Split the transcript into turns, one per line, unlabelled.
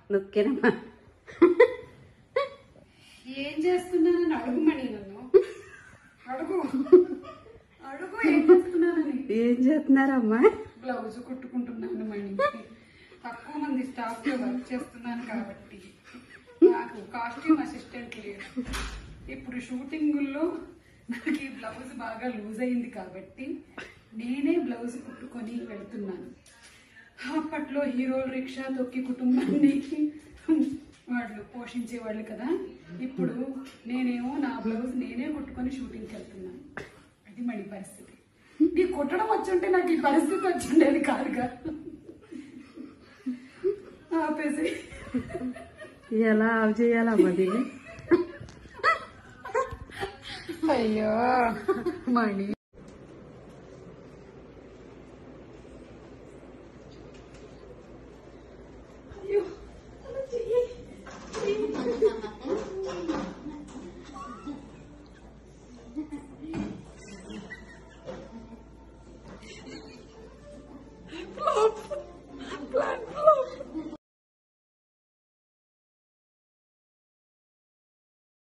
నొక్కేనమ్మా
ఏం చేస్తున్నానని అడుగుమని నన్ను అడుగు అడుగు ఏం చేస్తున్నానని
ఏం చేస్తున్నారమ్మా
బ్లౌజ్ కుట్టుకుంటున్నాను మణి తక్కువ మంది స్టాఫ్ లో వర్క్ చేస్తున్నాను కాబట్టి నాకు కాస్ట్యూమ్ అసిస్టెంట్ లేడు ఇప్పుడు షూటింగుల్లో నాకు ఈ బ్లౌజ్ బాగా లూజ్ అయింది కాబట్టి నేనే బ్లౌజ్ కుట్టుకొని వెళ్తున్నాను అప్పట్లో హీరోలు రిక్షా తొక్కి కుటుంబాన్ని వాళ్ళు పోషించేవాళ్ళు కదా ఇప్పుడు నేనేమో నా బ్లౌజ్ నేనే కుట్టుకొని షూటింగ్కి వెళ్తున్నాను అది మళ్ళీ పరిస్థితి నీ కుట్టడం వచ్చుంటే నాకు ఈ పరిస్థితి వచ్చిండేది కాదుగా ఆపేసి
ఎలా ఆఫ్ చేయాలమ్మా దీన్ని
అయ్యో మణి